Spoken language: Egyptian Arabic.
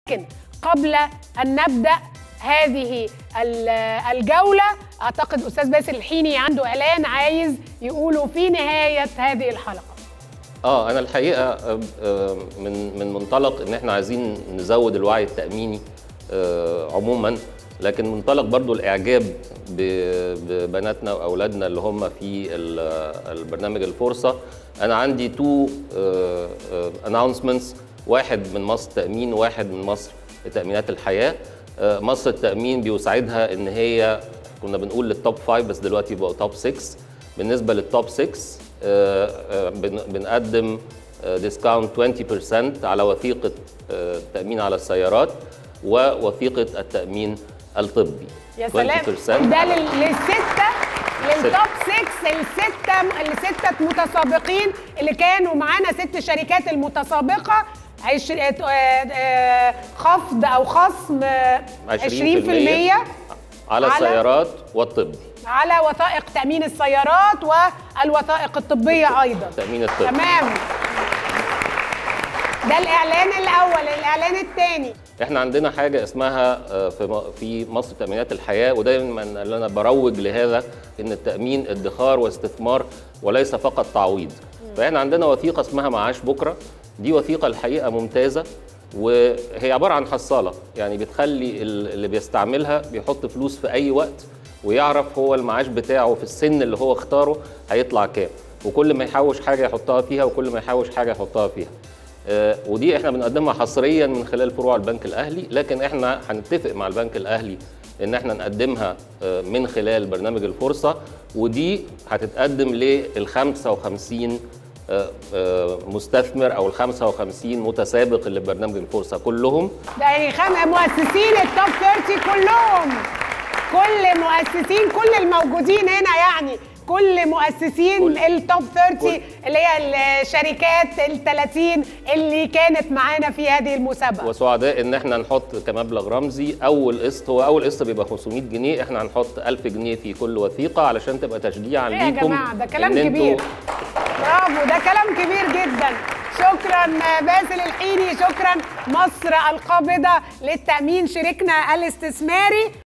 لكن قبل ان نبدا هذه ال- الجوله اعتقد استاذ باسل الحيني عنده اعلان عايز يقوله في نهايه هذه الحلقه اه انا الحقيقه آه، آه، من من منطلق ان احنا عايزين نزود الوعي التاميني آه، عموما لكن منطلق برضو الاعجاب ب- ببناتنا واولادنا اللي هم في ال- البرنامج الفرصه انا عندي تو اناونسمنتس واحد من مصر تامين واحد من مصر تامينات الحياه آه، مصر التامين بيساعدها ان هي كنا بنقول للتوب 5 بس دلوقتي بقوا توب 6 بالنسبه للتوب 6 آه، آه، بن- بنقدم ديسكاونت 20% على وثيقه آه، التامين على السيارات ووثيقه التامين الطبي يا سلام 20% ده لل- للستة للتوب 6 الستة الستة متسابقين اللي كانوا معانا ست شركات المتسابقة عش... آه، آه، خفض او خصم آه، 20% 20% على على- السيارات والطبي على وثائق تأمين السيارات والوثائق الطبية أيضا التامين الطبي تمام ده الإعلان الأول الإعلان الثاني احنا عندنا حاجه اسمها آه، في م- في مصر تامينات الحياه ودايما اللي انا بروج لهذا ان التامين ادخار واستثمار وليس فقط تعويض فاحنا عندنا وثيقه اسمها معاش بكره دي وثيقه الحقيقه ممتازه وهي عباره عن حصاله يعني بتخلي ال- اللي بيستعملها بيحط فلوس في اي وقت ويعرف هو المعاش بتاعه في السن اللي هو اختاره هيطلع كام وكل ما يحوش حاجه يحطها فيها وكل ما يحوش حاجه يحطها فيها آه، ودي احنا بنقدمها حصريا من خلال فروع البنك الاهلي لكن احنا هنتفق مع البنك الاهلي ان احنا نقدمها آه، من خلال برنامج الفرصه ودي هتتقدم لل 55 آه، آه، مستثمر او ال 55 متسابق اللي في برنامج الفرصه كلهم ده يعني خم... مؤسسين التوب 30 كلهم كل مؤسسين كل الموجودين هنا يعني كل مؤسسين كل- التوب 30 كل- اللي هي الشركات ال 30 اللي كانت معانا في هذه المسابقه وسعداء ان احنا نحط كمبلغ رمزي اول قسط هو اول قسط بيبقى 500 جنيه احنا هنحط 1000 جنيه في كل وثيقه علشان تبقى تشجيعا ايه يا ليكم جماعه ده كلام إن انتوا كبير برافو ده كلام كبير جدا شكرا باسل الحيني شكرا مصر القابضه للتامين شريكنا الاستثماري